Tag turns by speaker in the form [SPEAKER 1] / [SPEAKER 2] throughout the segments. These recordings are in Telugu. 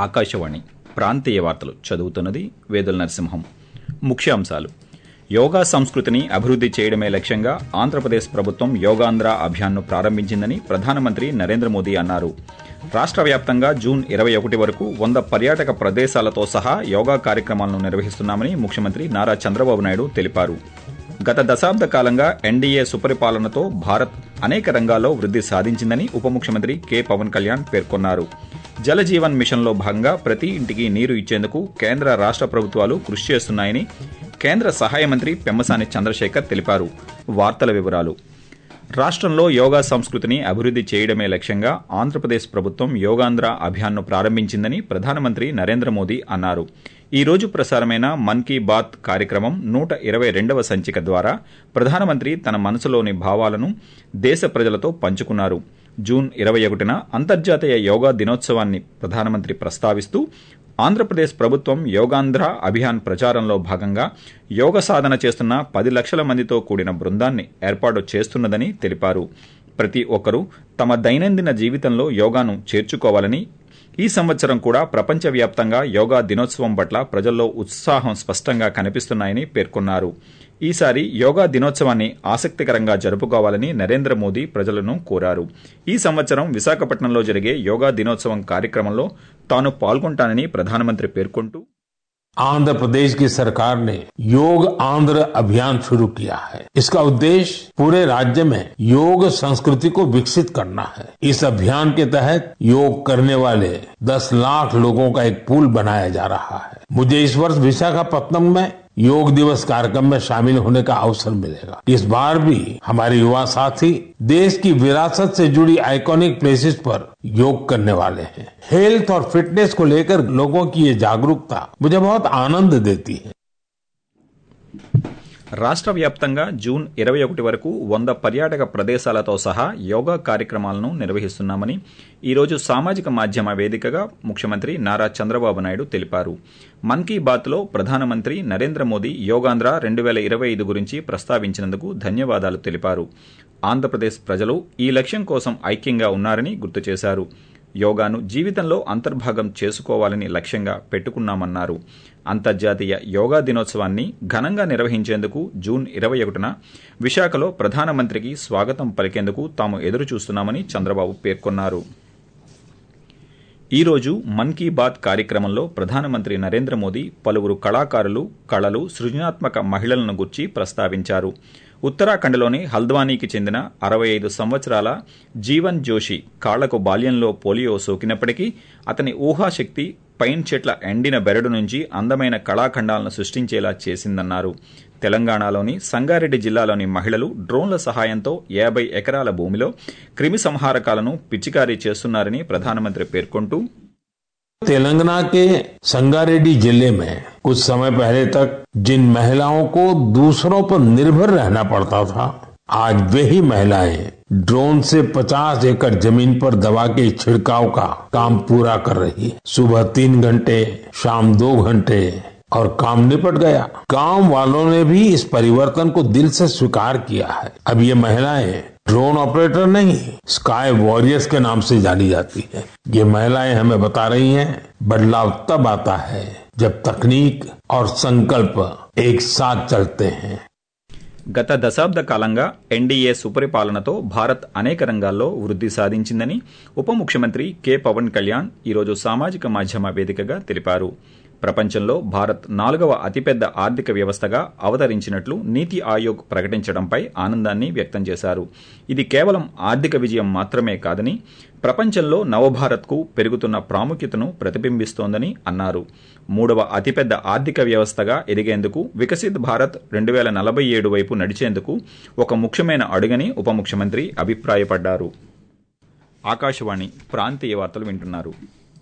[SPEAKER 1] ఆకాశవాణి ప్రాంతీయ వార్తలు చదువుతున్నది వేదుల నరసింహం ముఖ్యాంశాలు యోగా సంస్కృతిని అభివృద్ధి చేయడమే లక్ష్యంగా ఆంధ్రప్రదేశ్ ప్రభుత్వం యోగాంధ్ర అభియాన్ను ప్రారంభించిందని ప్రధానమంత్రి నరేంద్ర మోదీ అన్నారు రాష్ట్ర వ్యాప్తంగా జూన్ ఇరవై ఒకటి వరకు వంద పర్యాటక ప్రదేశాలతో సహా యోగా కార్యక్రమాలను నిర్వహిస్తున్నామని ముఖ్యమంత్రి నారా చంద్రబాబు నాయుడు తెలిపారు గత దశాబ్ద కాలంగా ఎన్డీఏ సుపరిపాలనతో భారత్ అనేక రంగాల్లో వృద్ధి సాధించిందని ఉప ముఖ్యమంత్రి కె పవన్ కళ్యాణ్ పేర్కొన్నారు జలజీవన్ మిషన్లో భాగంగా ప్రతి ఇంటికి నీరు ఇచ్చేందుకు కేంద్ర రాష్ట్ర ప్రభుత్వాలు కృషి చేస్తున్నాయని కేంద్ర సహాయ మంత్రి పెమ్మసాని చంద్రశేఖర్ తెలిపారు వార్తల వివరాలు రాష్ట్రంలో యోగా సంస్కృతిని అభివృద్ధి చేయడమే లక్ష్యంగా ఆంధ్రప్రదేశ్ ప్రభుత్వం యోగాంధ్ర అభియాన్ను ప్రారంభించిందని ప్రధానమంత్రి నరేంద్ర మోదీ అన్నారు ఈ రోజు ప్రసారమైన మన్ కీ బాత్ కార్యక్రమం నూట ఇరవై రెండవ సంచిక ద్వారా ప్రధానమంత్రి తన మనసులోని భావాలను దేశ ప్రజలతో పంచుకున్నారు జూన్ ఇరవై ఒకటిన అంతర్జాతీయ యోగా దినోత్సవాన్ని ప్రధానమంత్రి ప్రస్తావిస్తూ ఆంధ్రప్రదేశ్ ప్రభుత్వం యోగాంధ్ర అభియాన్ ప్రచారంలో భాగంగా యోగ సాధన చేస్తున్న పది లక్షల మందితో కూడిన బృందాన్ని ఏర్పాటు చేస్తున్నదని తెలిపారు ప్రతి ఒక్కరూ తమ దైనందిన జీవితంలో యోగాను చేర్చుకోవాలని ఈ సంవత్సరం కూడా ప్రపంచవ్యాప్తంగా యోగా దినోత్సవం పట్ల ప్రజల్లో ఉత్సాహం స్పష్టంగా కనిపిస్తున్నాయని పేర్కొన్నారు ఈసారి యోగా దినోత్సవాన్ని ఆసక్తికరంగా జరుపుకోవాలని నరేంద్ర మోదీ ప్రజలను కోరారు ఈ సంవత్సరం విశాఖపట్నంలో జరిగే యోగా దినోత్సవం కార్యక్రమంలో తాను పాల్గొంటానని ప్రధానమంత్రి పేర్కొంటూ
[SPEAKER 2] आंध्र प्रदेश की सरकार ने योग आंध्र अभियान शुरू किया है इसका उद्देश्य पूरे राज्य में योग संस्कृति को विकसित करना है इस अभियान के तहत योग करने वाले 10 लाख लोगों का एक पूल बनाया जा रहा है मुझे इस वर्ष विशाखापत्तनम में योग दिवस कार्यक्रम में शामिल होने का अवसर मिलेगा इस बार भी हमारे युवा साथी देश की विरासत से जुड़ी आइकॉनिक प्लेसेस पर योग करने वाले हैं हेल्थ और फिटनेस को लेकर लोगों की ये जागरूकता मुझे बहुत आनंद देती है
[SPEAKER 1] రాష్ట్ర వ్యాప్తంగా జూన్ ఇరవై ఒకటి వరకు వంద పర్యాటక ప్రదేశాలతో సహా యోగా కార్యక్రమాలను నిర్వహిస్తున్నామని ఈ రోజు సామాజిక మాధ్యమ వేదికగా ముఖ్యమంత్రి నారా చంద్రబాబు నాయుడు తెలిపారు మన్ కీ బాత్లో ప్రధానమంత్రి నరేంద్ర మోదీ యోగాంధ్ర రెండు వేల ఇరవై ఐదు గురించి ప్రస్తావించినందుకు ధన్యవాదాలు తెలిపారు ఆంధ్రప్రదేశ్ ప్రజలు ఈ లక్ష్యం కోసం ఐక్యంగా ఉన్నారని గుర్తు చేశారు యోగాను జీవితంలో అంతర్భాగం చేసుకోవాలని లక్ష్యంగా పెట్టుకున్నామన్నారు అంతర్జాతీయ యోగా దినోత్సవాన్ని ఘనంగా నిర్వహించేందుకు జూన్ ఇరవై ఒకటిన విశాఖలో ప్రధానమంత్రికి స్వాగతం పలికేందుకు తాము ఎదురు చూస్తున్నామని చంద్రబాబు పేర్కొన్నారు ఈ రోజు మన్ కీ బాత్ కార్యక్రమంలో ప్రధానమంత్రి నరేంద్ర మోదీ పలువురు కళాకారులు కళలు సృజనాత్మక మహిళలను గుర్చి ప్రస్తావించారు ఉత్తరాఖండ్లోని హల్ద్వానీకి చెందిన అరవై ఐదు సంవత్సరాల జీవన్ జోషి కాళ్లకు బాల్యంలో పోలియో సోకినప్పటికీ అతని ఊహాశక్తి పైన్ చెట్ల ఎండిన బెరడు నుంచి అందమైన కళాఖండాలను సృష్టించేలా చేసిందన్నారు తెలంగాణలోని సంగారెడ్డి జిల్లాలోని మహిళలు డ్రోన్ల సహాయంతో యాభై ఎకరాల భూమిలో క్రిమి సంహారకాలను పిచికారీ చేస్తున్నారని ప్రధానమంత్రి పేర్కొంటూ
[SPEAKER 2] तेलंगाना के संगारेड्डी जिले में कुछ समय पहले तक जिन महिलाओं को दूसरों पर निर्भर रहना पड़ता था आज वही महिलाएं ड्रोन से 50 एकड़ जमीन पर दवा के छिड़काव का काम पूरा कर रही है सुबह तीन घंटे शाम दो घंटे और काम निपट गया गांव वालों ने भी इस परिवर्तन को दिल से स्वीकार किया है अब ये महिलाएं ड्रोन ऑपरेटर नहीं स्काई वॉरियर्स के नाम से जानी जाती है ये महिलाएं हमें बता रही हैं बदलाव तब आता है जब तकनीक और संकल्प एक साथ चलते हैं
[SPEAKER 1] గత దశాబ్ద కాలంగా ఎన్డీఏ సుపరిపాలనతో భారత్ అనేక రంగాల్లో వృద్ధి సాధించిందని ఉప ముఖ్యమంత్రి కె పవన్ కళ్యాణ్ ఈరోజు సామాజిక మాధ్యమ వేదికగా తెలిపారు ప్రపంచంలో భారత్ నాలుగవ అతిపెద్ద ఆర్థిక వ్యవస్థగా అవతరించినట్లు నీతి ఆయోగ్ ప్రకటించడంపై ఆనందాన్ని వ్యక్తం చేశారు ఇది కేవలం ఆర్థిక విజయం మాత్రమే కాదని ప్రపంచంలో నవభారత్కు పెరుగుతున్న ప్రాముఖ్యతను ప్రతిబింబిస్తోందని అన్నారు మూడవ అతిపెద్ద ఆర్థిక వ్యవస్థగా ఎదిగేందుకు వికసిత్ భారత్ రెండు వేల నలభై ఏడు వైపు నడిచేందుకు ఒక ముఖ్యమైన అడుగని ఉప ముఖ్యమంత్రి అభిప్రాయపడ్డారు ఆకాశవాణి ప్రాంతీయ వార్తలు వింటున్నారు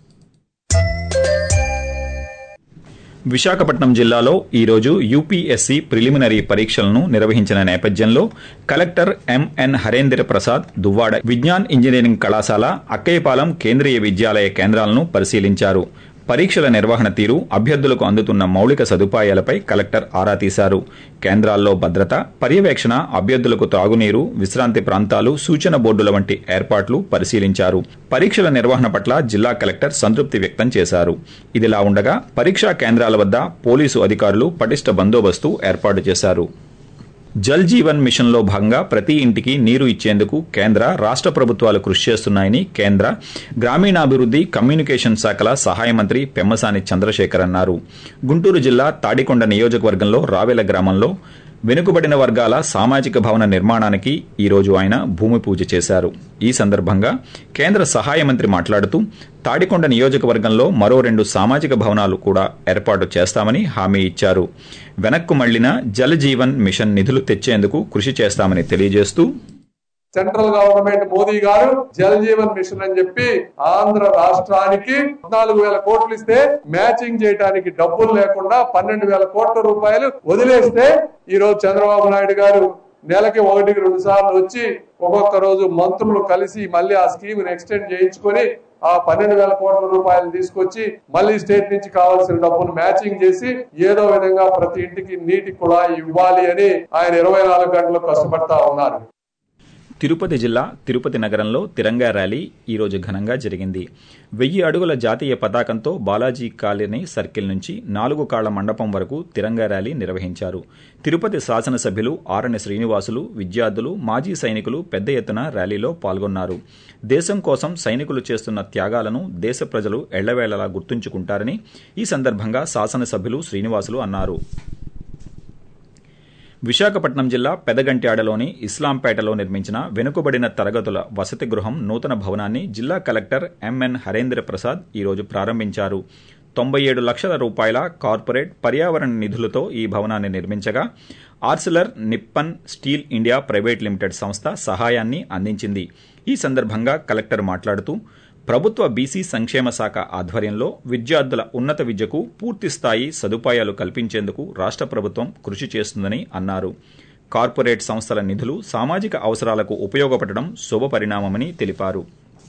[SPEAKER 1] విశాఖపట్నం జిల్లాలో ఈరోజు యూపీఎస్సీ ప్రిలిమినరీ పరీక్షలను నిర్వహించిన నేపథ్యంలో collector MN Harendra Prasad Duvvada Vignan engineering కళాశాల అక్కయ్యపాలెం కేంద్రీయ విద్యాలయ కేంద్రాలను పరిశీలించారు పరీక్షల నిర్వహణ తీరు అభ్యర్థులకు అందుతున్న మౌలిక సదుపాయాలపై కలెక్టర్ ఆరా తీశారు కేంద్రాల్లో భద్రత పర్యవేక్షణ అభ్యర్థులకు తాగునీరు విశ్రాంతి ప్రాంతాలు సూచన బోర్డుల వంటి ఏర్పాట్లు పరిశీలించారు పరీక్షల నిర్వహణ పట్ల జిల్లా కలెక్టర్ సంతృప్తి వ్యక్తం చేశారు ఇదిలా ఉండగా పరీక్షా కేంద్రాల వద్ద పోలీసు అధికారులు పటిష్ట బందోబస్తు ఏర్పాటు చేశారు జల్ జీవన్ మిషన్లో భాగంగా ప్రతి ఇంటికి నీరు ఇచ్చేందుకు కేంద్ర రాష్ట ప్రభుత్వాలు కృషి చేస్తున్నాయని కేంద్ర గ్రామీణాభివృద్ధి కమ్యూనికేషన్ శాఖల సహాయ మంత్రి పెమ్మసాని చంద్రశేఖర్ అన్నారు గుంటూరు జిల్లా తాడికొండ నియోజకవర్గంలో రావెల గ్రామంలో వెనుకబడిన వర్గాల సామాజిక భవన నిర్మాణానికి ఈ రోజు ఆయన భూమి పూజ చేశారు ఈ సందర్భంగా కేంద్ర సహాయ మంత్రి మాట్లాడుతూ తాడికొండ నియోజకవర్గంలో మరో రెండు సామాజిక భవనాలు కూడా ఏర్పాటు చేస్తామని హామీ ఇచ్చారు వెనక్కు మళ్లిన జల్ జీవన్ మిషన్ నిధులు తెచ్చేందుకు కృషి చేస్తామని తెలియజేస్తూ
[SPEAKER 3] సెంట్రల్ గవర్నమెంట్ మోదీ గారు జల్ జీవన్ మిషన్ అని చెప్పి ఆంధ్ర రాష్ట్రానికి పద్నాలుగు వేల కోట్లు ఇస్తే మ్యాచింగ్ చేయడానికి డబ్బులు లేకుండా పన్నెండు వేల కోట్ల రూపాయలు వదిలేస్తే ఈ రోజు చంద్రబాబు నాయుడు గారు నెలకి ఒకటికి రెండు సార్లు వచ్చి ఒక్కొక్క రోజు మంత్రులు కలిసి మళ్ళీ ఆ స్కీమ్ ఎక్స్టెండ్ చేయించుకొని ఆ పన్నెండు వేల కోట్ల రూపాయలు తీసుకొచ్చి మళ్ళీ స్టేట్ నుంచి కావాల్సిన డబ్బులు మ్యాచింగ్ చేసి ఏదో విధంగా ప్రతి ఇంటికి నీటి కుళాయి ఇవ్వాలి అని ఆయన ఇరవై నాలుగు గంటలు కష్టపడతా ఉన్నారు
[SPEAKER 1] తిరుపతి జిల్లా తిరుపతి నగరంలో తిరంగా ర్యాలీ ఈ రోజు ఘనంగా జరిగింది వెయ్యి అడుగుల జాతీయ పతాకంతో బాలాజీ కాలనీ సర్కిల్ నుంచి నాలుగు కాళ్ల మండపం వరకు తిరంగా ర్యాలీ నిర్వహించారు తిరుపతి శాసనసభ్యులు ఆరణి శ్రీనివాసులు విద్యార్థులు మాజీ సైనికులు పెద్ద ఎత్తున ర్యాలీలో పాల్గొన్నారు దేశం కోసం సైనికులు చేస్తున్న త్యాగాలను దేశ ప్రజలు ఎళ్లవేళలా గుర్తుంచుకుంటారని ఈ సందర్భంగా శాసనసభ్యులు శ్రీనివాసులు అన్నారు విశాఖపట్నం జిల్లా పెదగంట్యాడలోని ఇస్లాంపేటలో నిర్మించిన వెనుకబడిన తరగతుల వసతి గృహం నూతన భవనాన్ని జిల్లా కలెక్టర్ ఎంఎన్ హరేంద్ర ప్రసాద్ ఈరోజు ప్రారంభించారు తొంభై ఏడు లక్షల రూపాయల కార్పొరేట్ పర్యావరణ నిధులతో ఈ భవనాన్ని నిర్మించగా Arcelor Nippon steel India private limited సంస్థ సహాయాన్ని అందించింది ఈ సందర్భంగా కలెక్టర్ మాట్లాడుతూ ప్రభుత్వ బీసీ సంక్షేమ శాఖ ఆధ్వర్యంలో విద్యార్థుల ఉన్నత విద్యకు పూర్తిస్థాయి సదుపాయాలు కల్పించేందుకు రాష్ట ప్రభుత్వం కృషి చేస్తుందని అన్నారు కార్పొరేట్ సంస్థల నిధులు సామాజిక అవసరాలకు ఉపయోగపడడం శుభపరిణామమని తెలిపారు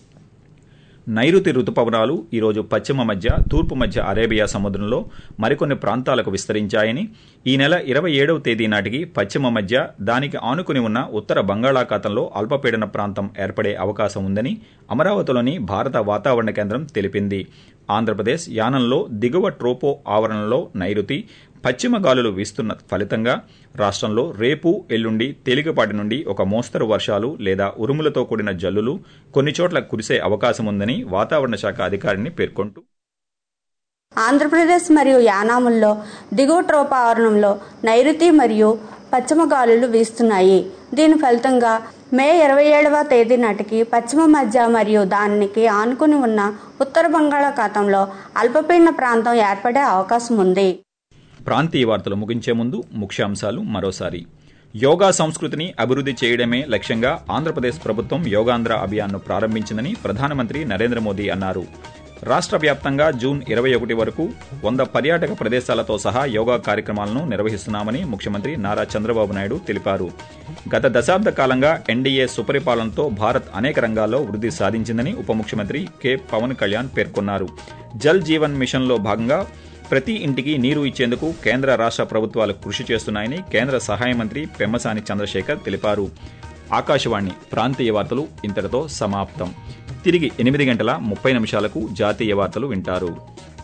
[SPEAKER 1] నైరుతి రుతుపవనాలు ఈరోజు పశ్చిమ మధ్య తూర్పు మధ్య అరేబియా సముద్రంలో మరికొన్ని ప్రాంతాలకు విస్తరించాయని ఈ నెల ఇరవై ఏడవ తేదీ నాటికి పశ్చిమ మధ్య దానికి ఆనుకుని ఉన్న ఉత్తర బంగాళాఖాతంలో అల్పపీడన ప్రాంతం ఏర్పడే అవకాశం ఉందని అమరావతిలోని భారత వాతావరణ కేంద్రం తెలిపింది ఆంధ్రప్రదేశ్ యానంలో దిగువ ట్రోపో ఆవరణలో నైరుతి పశ్చిమ గాలులు వీస్తున్న ఫలితంగా రాష్టంలో రేపు ఎల్లుండి తేలికపాటి నుండి ఒక మోస్తరు వర్షాలు లేదా ఉరుములతో కూడిన జల్లులు కొన్ని చోట్ల కురిసే అవకాశం ఉందని వాతావరణ శాఖ అధికారిని పేర్కొంటూ
[SPEAKER 4] ఆంధ్రప్రదేశ్ మరియు యానాముల్లో దిగువ ట్రోపావరణంలో నైరుతి మరియు పశ్చిమ గాలులు వీస్తున్నాయి దీని ఫలితంగా మే ఇరవై ఏడవ తేదీ నాటికి పశ్చిమ మధ్య మరియు దానికి ఆనుకుని ఉన్న ఉత్తర బంగాళాఖాతంలో అల్పపీడన ప్రాంతం ఏర్పడే అవకాశం ఉంది
[SPEAKER 1] ప్రాంతీయ వార్తలు ముగించే ముందు ముఖ్యాంశాలు మరోసారి యోగా సంస్కృతిని అభివృద్ధి చేయడమే లక్ష్యంగా ఆంధ్రప్రదేశ్ ప్రభుత్వం యోగాంధ్ర అభియాన్ను ప్రారంభించిందని ప్రధానమంత్రి నరేంద్ర మోదీ అన్నారు రాష్ట్ర వ్యాప్తంగా జూన్ ఇరవై ఒకటి వరకు వంద పర్యాటక ప్రదేశాలతో సహా యోగా కార్యక్రమాలను నిర్వహిస్తున్నామని ముఖ్యమంత్రి నారా చంద్రబాబు నాయుడు తెలిపారు గత దశాబ్ద కాలంగా ఎన్డీఏ సుపరిపాలనతో భారత్ అనేక రంగాల్లో వృద్ధి సాధించిందని ఉప ముఖ్యమంత్రి కె పవన్ కళ్యాణ్ పేర్కొన్నారు జల్ జీవన్ మిషన్లో భాగంగా ప్రతి ఇంటికి నీరు ఇచ్చేందుకు కేంద్ర రాష్ట్ర ప్రభుత్వాలు కృషి చేస్తున్నాయని కేంద్ర సహాయ మంత్రి పెమ్మసాని చంద్రశేఖర్ తెలిపారు ఆకాశవాణి ప్రాంతీయ వార్తలు ఇంతటితో సమాప్తం తిరిగి ఎనిమిది గంటల ముప్పై నిమిషాలకు జాతీయ వార్తలు వింటారు